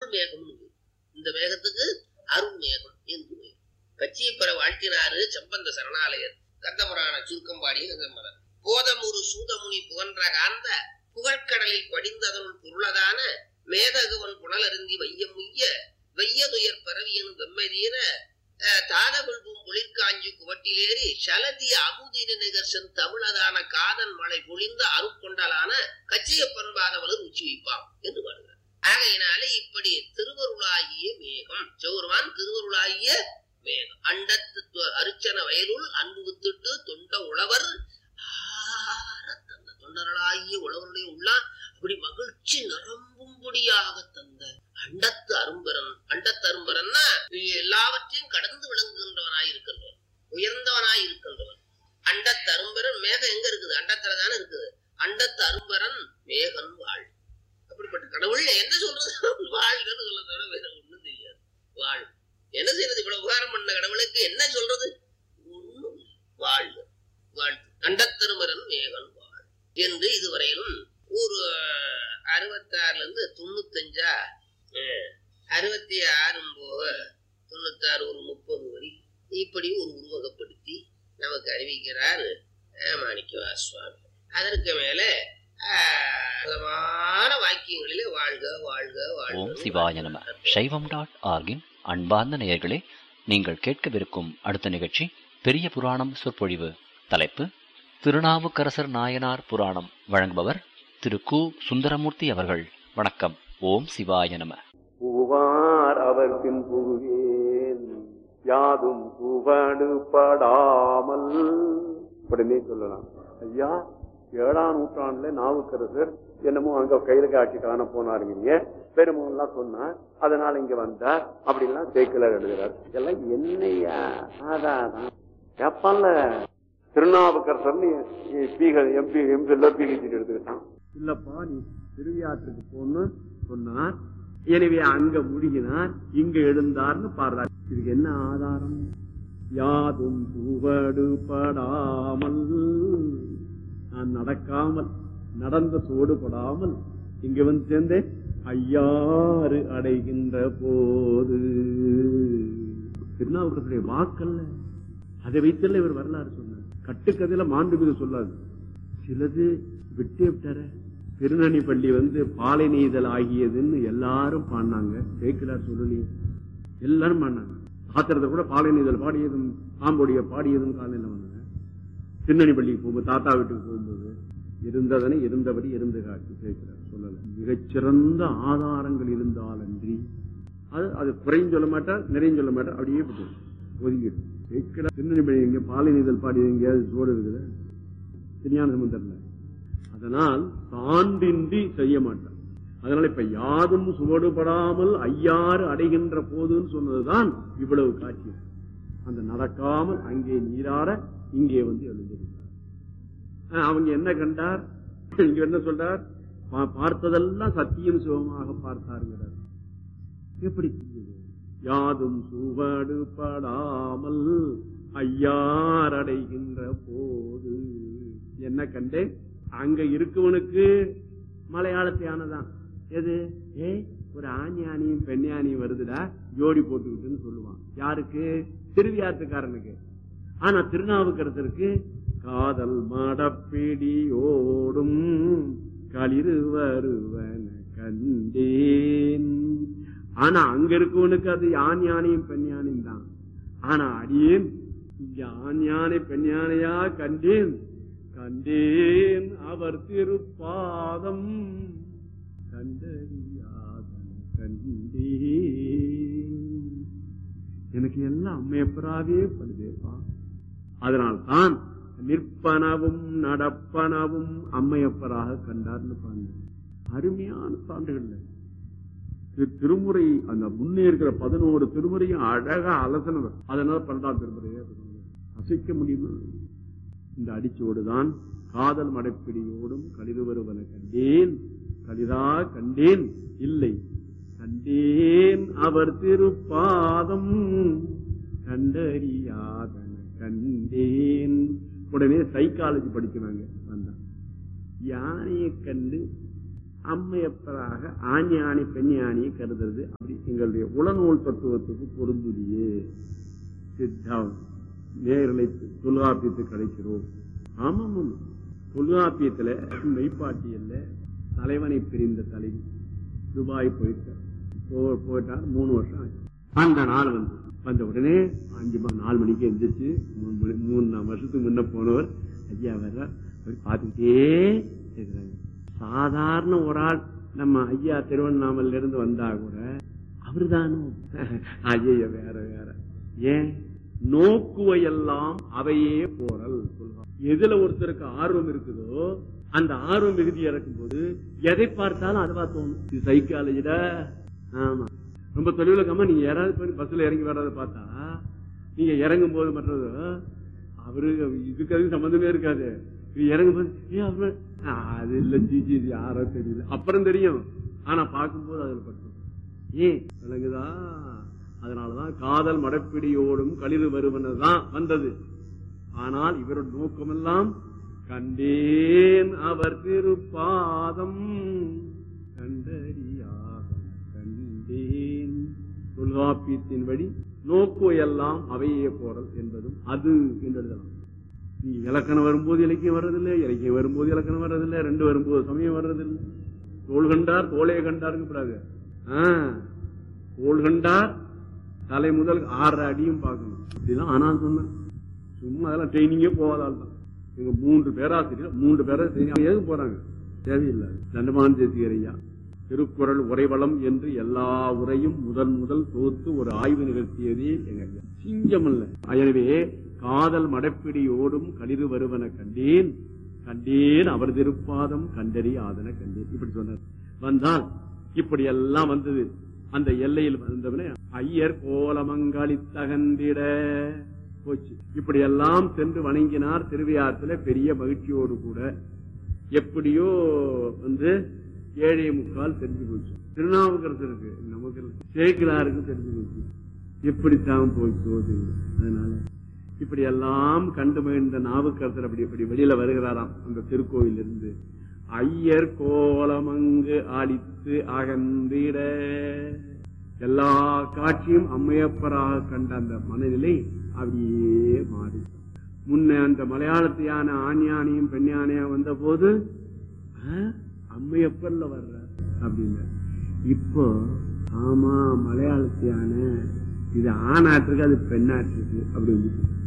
மேகம் இந்த மேகத்துக்கு அருள் மேகம் என்று பெயர். கச்சியப்பர வாழ்த்தினாரு சம்பந்த சரணாலயர் கந்தபுராண சுருக்கம் பாடிய கந்தமரர் போதமுரு சூதமுனி புகன்ற காந்த புகழ்கடலில் படிந்ததனுள் பொருளதான மேதகுவன் புனலருந்தி வையம் முய்ய வெய்யதுயர் பரவியனு வெம்மதீர தாதகுள்பும் குளிர்காஞ்சி குவட்டிலேறி சலதி அமுதின நிகர்சன் தமிழதான காதன் மழை பொழிந்த அருட்கொண்டலான கச்சியப்பன் பாதவலர் உச்சி வைப்பாம் என்று பாடுகிறார் ஆகையினாலே இப்படி திருவருளாகிய மேகம் சௌர்வான் திருவருளாகிய மேகம் அண்டத்து து- அருச்சன வயலுள் அன்பு வித்துட்டு தொண்ட உழவர் ஆரத் தந்த தொண்டர்களாகிய உழவருடைய உள்ளான் அப்படி மகிழ்ச்சி நிரம்பும்படியாக தந்த அண்டத்து அரும்பரன் அண்டத்து அரும்பரன்னா எல்லாவற்றையும் கடந்து விளங்குகின்றவனாய் இருக்கின்றவன் உயர்ந்தவனாய் இருக்கின்றவன் அண்டத்து அரும்பரன் மேகம் எங்க இருக்குது அண்டத்துல தானே இருக்குது அண்டத்து அரும்பரன் மேகன் வாழ் அப்படிப்பட்ட கடவுள் என்ன சொல்றது வாழ்கன்னு சொல்ல தவிர வேற ஒண்ணும் தெரியாது வாழ் என்ன செய்யறது இவ்வளவு உபகாரம் பண்ண கடவுளுக்கு என்ன சொல்றது ஒண்ணும் இல்லை. வாழ்க வாழ்த்து அண்டத்தருமரன் மேகன் வாழ் என்று இதுவரையிலும் ஒரு அறுபத்தாறுல இருந்து தொண்ணூத்தஞ்சா அஹ், அறுபத்தி ஆறும் போக தொண்ணூத்தாறு ஒரு முப்பது வரி இப்படி ஒரு உருவகப்படுத்தி நமக்கு அறிவிக்கிறார் அஹ், மாணிக்கவா சுவாமி அதற்கு மேல அஹ், அழகான வாக்கியங்களிலே வாழ்க வாழ்க வாழ்க ஓம் சிவாய நம சைவம் டாட் ஆர்கின் அன்பார்ந்த நேயர்களே நீங்கள் கேட்கவிருக்கும் அடுத்த நிகழ்ச்சி பெரிய புராணம் சொற்பொழிவு தலைப்பு திருநாவுக்கரசர் நாயனார் புராணம் வழங்குபவர் திரு கு சுந்தரமூர்த்தி அவர்கள் வணக்கம் ஓம் சிவாய நம பூவார் அவர் பின் புகுவேன் யாதும் புவடு படாமல் உடனே சொல்லலாம் ஐயா ஏழாம் நூற்றாண்டுல நாவுக்கரசர் என்னமோ அங்க கையில காட்சி காண போனாருங்க பெருமெல்லாம் சொன்னார் அதனால இங்க வந்தார் அப்படின்லாம் சேக்கிலர் எழுதுறார் இதெல்லாம் என்னையா அதான் எப்பல்ல திருநாவுக்கரசர்னு பீகல் எம்பி எம்பில பிஹெச்டி எடுத்துக்கிட்டான் இல்லப்பா நீ திருவியாற்றுக்கு போன்னு சொன்னார் எனவே அங்க முழுகினார் இங்க எழுந்தார்னு பாடுறார் இதுக்கு என்ன ஆதாரம் யாதும் சுவடு படாமல் நான் நடக்காமல் நடந்த சோடு படாமல் இங்க வந்து சேர்ந்தேன் ஐயாறு அடைகின்ற போது திருநாவுக்கரசுடைய வாக்கல்ல அதை வைத்தல்ல இவர் வரலாறு சொன்னார் கட்டுக்கதையில மாண்புமிகு சொல்லாது சிலது விட்டே விட்டார திருநனி பள்ளி வந்து பாலை நெய்தல் ஆகியதுன்னு எல்லாரும் பாடினாங்க கேட்கலார் சொல்லலையே எல்லாரும் பாடினாங்க ஆத்திரத்தை கூட பாலை நெய்தல் பாடியதும் பாம்பொடிய பாடியதும் காலையில வந்தாங்க திருநனி பள்ளிக்கு போகும்போது தாத்தா வீட்டுக்கு போகும்போது இருந்ததனை இருந்தபடி இருந்து காட்டி கேட்கிறார் சொல்லல மிகச்சிறந்த ஆதாரங்கள் இருந்தாலன்றி அது அது குறையும் சொல்ல மாட்டார் நிறையும் சொல்ல மாட்டார் அப்படியே போட்டு ஒதுங்கிடும் கேட்கிற திருநெல்வேலி பள்ளி எங்க பாலை நெய்தல் பாடி எங்கேயாவது சோடு இருக்குது திருஞான சமுந்தர்ல அதனால் தாண்டின்றி செய்ய மாட்டார் அதனால இப்ப யாதும் சுவடுபடாமல் ஐயாறு அடைகின்ற போதுன்னு சொன்னதுதான் இவ்வளவு காட்சி அந்த நடக்காமல் அங்கே நீராட இங்கே வந்து எழுந்திருந்தார் ஆஹ் அவங்க என்ன கண்டார் இங்க என்ன சொல்றார் பா- பார்த்ததெல்லாம் சத்தியம் சிவமாக பார்த்தாருங்கிறார் எப்படி புரியுது? யாதும் சுவடுபடாமல் ஐயார் அடைகின்ற போது என்ன கண்டேன் அங்க இருக்கவனுக்கு மலையாளத்தியானதான் எது ஏ ஒரு ஆண் யானையும் பெண் யானையும் வருதுடா ஜோடி போட்டுக்கிட்டுன்னு சொல்லுவான் யாருக்கு திருவியாத்துக்காரனுக்கு ஆனா திருநாவுக்கரசருக்கு காதல் மடப்பிடியோடும் களிறு வருவன கண்டேன் ஆனா அங்க இருக்கவனுக்கு அது ஆண் யானையும் பெண் யானையும் தான் ஆனா அடியேன் இங்க ஆண் யானை பெண் யானையா கண்டேன் கண்டேன் அவர் திருப்பாதம் கண்டறியாதன கண்டேன் எனக்கு எல்லாம் அம்மையப்பராவே படுதேப்பா அதனால்தான் நிற்பனவும் நடப்பனவும் அம்மையப்பராக கண்டார்னு பாருங்க அருமையான சான்றுகள்ல திரு- திருமுறை அந்த முன்னே இருக்கிற பதினோரு திருமுறையும் அழகா அலசனவர் அதனால பன்னெண்டாம் திருமுறையே சொல்லுவாங்க. அசைக்க முடியுமா இந்த அடிச்சோடுதான் காதல் மடைப்பிடியோடும் களிறு வருவன கண்டேன் களிரா கண்டேன் இல்லை கண்டேன் அவர் திருப்பாதம் கண்டறியாதன கண்டேன் உடனே சைக்காலஜி படிக்கிறாங்க வந்தான் யானையை கண்டு அம்மையப்பராக ஆண் யானை பெண் யானையை கருதுறது அப்படி எங்களுடைய உளநூல் தத்துவத்துக்கு பொருந்துதியே சித்தம் நேரலை தொல்காப்பியத்தை கிடைக்கிறோம் ஆமாம் ஆமாம். தொல்காப்பியத்துல மெய்ப்பாட்டியல்ல தலைவனை பிரிந்த தலைவி துபாய் போயிட்டார் போ- போயிட்டார் மூணு வருஷம் ஆச்சு அந்த நாள் வந்து வந்த உடனே அஞ்சு மணி நாலு மணிக்கு எந்திரிச்சு மூணு மணி- மூணு நாலு வருஷத்துக்கு முன்ன போனவர் ஐயா வர்ற பார்த்துக்கிட்டே இருக்கிறாங்க சாதாரண ஒரு ஆள் நம்ம ஐயா திருவண்ணாமலையில இருந்து வந்தா கூட அவருதானோ ஐயா வேற வேற ஏன் நோக்குவையெல்லாம் அவையே போறல் சொல்லுவாங்க எதுல ஒருத்தருக்கு ஆர்வம் இருக்குதோ அந்த ஆர்வம் மிகுதியா இருக்கும்போது எதை பார்த்தாலும் அதுவா தோணும் இது சைக்காலஜிடா ஆமா ரொம்ப தொலைவில் இருக்காம நீங்க யாராவது போய் பஸ்ல இறங்கி வர்றதை பார்த்தா நீங்க இறங்கும் போது மற்றது அவரு இதுக்கு அதுக்கு சம்பந்தமே இருக்காது இது இறங்கும் போது ஏன் அவரு ஆ, அது இல்ல ஜிஜி இது யாரோ தெரியல அப்புறம் தெரியும் ஆனா பார்க்கும்போது அதுல பட்டு ஏன் விளங்குதா அதனாலதான் காதல் மடப்பிடியோடும் களிறு வருவனதான் வந்தது ஆனால் இவரோட நோக்கமெல்லாம் கண்டேன் அவர் திருப்பாதம் கண்டறியாக கண்டேன் தொல்காப்பியத்தின் வழி நோக்குவையெல்லாம் அவையே போறல் என்பதும் அது என்று எழுதலாம் நீ இலக்கணம் வரும்போது இலக்கியம் வர்றதில்லை இலக்கியம் வரும்போது இலக்கணம் வர்றதில்லை ரெண்டு வரும்போது சமயம் வர்றதில்லை தோல் கண்டார் தோலையை கண்டாருங்க கூடாது ஆ, தோல் கண்டார் தலை முதல் ஆறு அடியும் பார்க்கணும் இப்படிதான் ஆனான்னு சொன்னேன் சும்மா அதெல்லாம் ட்ரைனிங்கே போகாதால் தான் எங்க மூன்று பேராசிரியர் மூன்று பேராசிரியர் எதுக்கு போறாங்க தேவையில்லை தண்டமான் தேசிகர் ஐயா திருக்குறள் உரைவளம் என்று எல்லா உரையும் முதல் முதல் தொகுத்து ஒரு ஆய்வு நிகழ்த்தியதே எங்க ஐயா சிங்கம் அல்ல எனவே காதல் மடப்பிடியோடும் களிறு வருவன கண்டேன் கண்டேன் அவர் திருப்பாதம் கண்டறி ஆதன கண்டேன் இப்படி சொன்னார் வந்தால் இப்படி எல்லாம் வந்தது அந்த எல்லையில் வந்தவனே ஐயர் கோலமங்களி தகந்திட போச்சு இப்படி எல்லாம் சென்று வணங்கினார் திருவையாற்றில பெரிய மகிழ்ச்சியோடு கூட எப்படியோ வந்து ஏழை முக்கால் தெரிஞ்சு போச்சு திருநாவுக்கரசருக்கு நமக்கு இல்ல. சேக்கிலாருக்கு தெரிஞ்சு போச்சு எப்படித்தான் போச்சோ தெரியல அதனால இப்படி எல்லாம் கண்டு மகிழ்ந்த நாவுக்கரசர் அப்படி இப்படி வெளியில வருகிறாராம் அந்த திருக்கோயில் இருந்து ஐயர் கோலமங்கு அழித்து அகந்திட எல்லா காட்சியும் அம்மையப்பராக கண்ட அந்த மனநிலை அப்படியே மாறி முன்ன அந்த மலையாளத்து யானை ஆண் யானையும் பெண் யானையா வந்த போது அம்மையப்பர்ல வர்ற அப்படின்னு இப்போ ஆமா மலையாளத்து யானை இது ஆணாட்டிருக்கு அது பெண்ணாட்டிருக்கு அப்படி வந்துச்சு